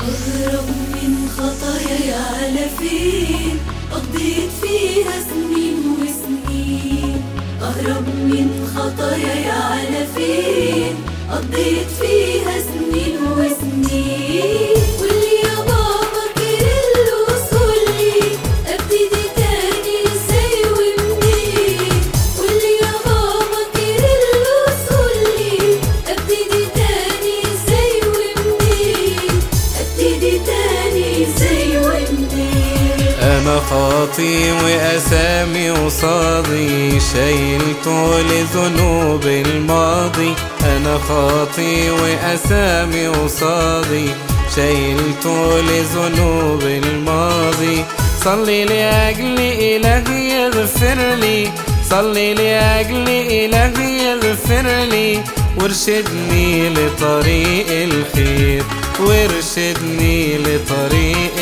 أهرب من خطاياي على فين قضيت فيها سنين وسنين أهرب من خطاياي على فين قضيت فيها سنين وسنين واللي يا بابا كيرلو صلي ابتدي تاني ازاي ومنين واللي يا بابا كيرلو صلي ابتدي تاني ازاي ومنين ابتدي تاني ازاي ومنين أنا خاطي وأسامي وصادي شايل طول ذنوب الماضي أنا خاطي وأسامي وصادي شايل طول ذنوب الماضي صلي لأجلي إلهي يغفر لي صلي لأجلي إلهي يغفر لي وارشدني لطريق الخير وارشدني لطريق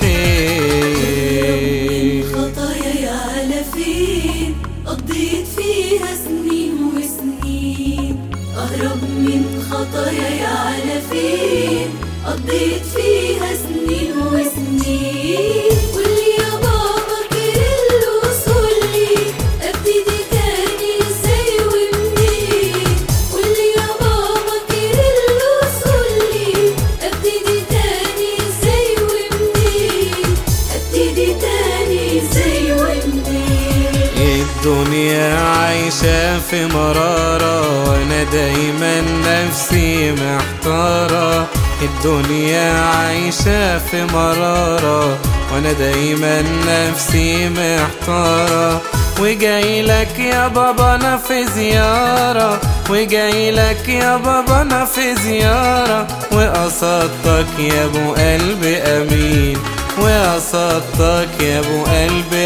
الخير خطاياي على فين قضيت فيها سنين وسنين أهرب من خطاياي على فين قضيت فيها سنين وسنين واللي يا بابا كيرلو صلي ابتدي تاني ازاي ومنين واللي يا بابا كيرلو صلي ابتدي تاني ازاي ومنين ابتدي تاني ازاي ومنين الدنيا عايشة في مرارة وأنا دايما نفسي محتارة الدنيا عايشة في مرارة وأنا دايما نفسي محتارة وجاي لك يا بابا أنا في زيارة وجاي لك يا بابا أنا في زيارة وقصدتك يا أبو قلبي أمين وقصدتك يا أبو قلبي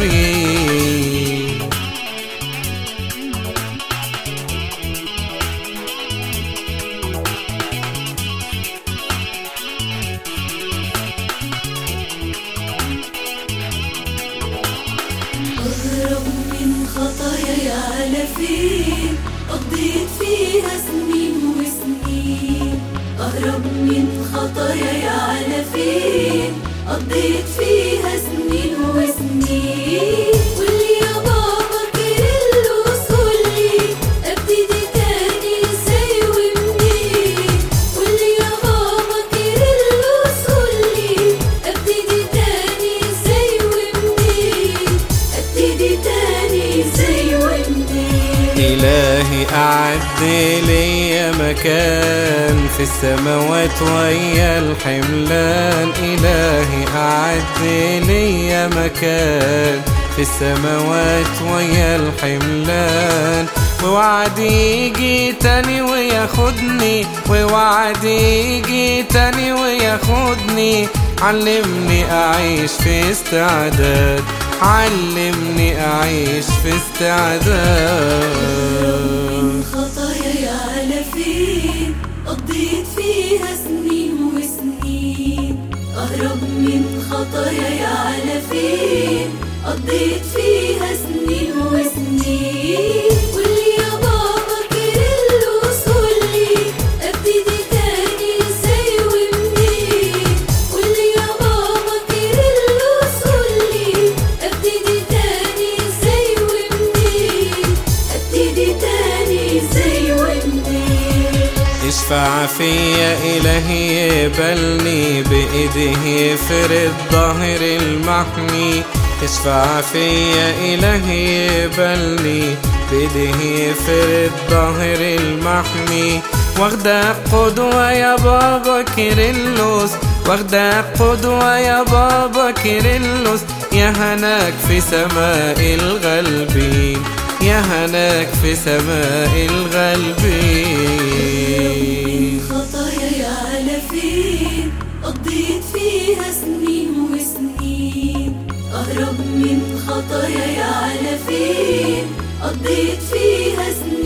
أمين أهرب من خطاياي على فين قضيت فيها سنين وسنين أهرب من خطاياي على فين قضيت فيها سنين وسنين واللي يا بابا كيرلو صلي ابتدي تاني ازاي ومنين واللي يا بابا كيرلو صلي ابتدي تاني ازاي ومنين ابتدي تاني ازاي ومنين إلهي أعد لي مكان في السماوات ويا الحملان إلهي أعد لي مكان في السماوات ويا الحملان ووعدي يجي تاني وياخدني ووعدي يجي تاني وياخدني علمني أعيش في استعداد علمني أعيش في استعداد من خطاياي على فين قضيت فيها سنين وسنين أهرب من خطاياي على فين قضيت فيها سنين وسنين واللي يا بابا كيرلو صلي ابتدي تاني ازاي ومنين واللي يا بابا كيرلو صلي ابتدي تاني ازاي ومنين ابتدي تاني ازاي ومنين اشفع فيا إلهي يقبلني بإيده يفرد ظهر المحمي اشفع فيا إلهي يقبلني بإيده يفرد ظهر المحمي واخدك قدوة يا بابا كيرلس واخدك قدوة يا بابا كيرلس يا هناك في سماء الغالبين يا هناك في سماء الغالبين خطاياي على فين قضيت فيها سنين وسنين أهرب من خطاياي على فين قضيت فيها سنين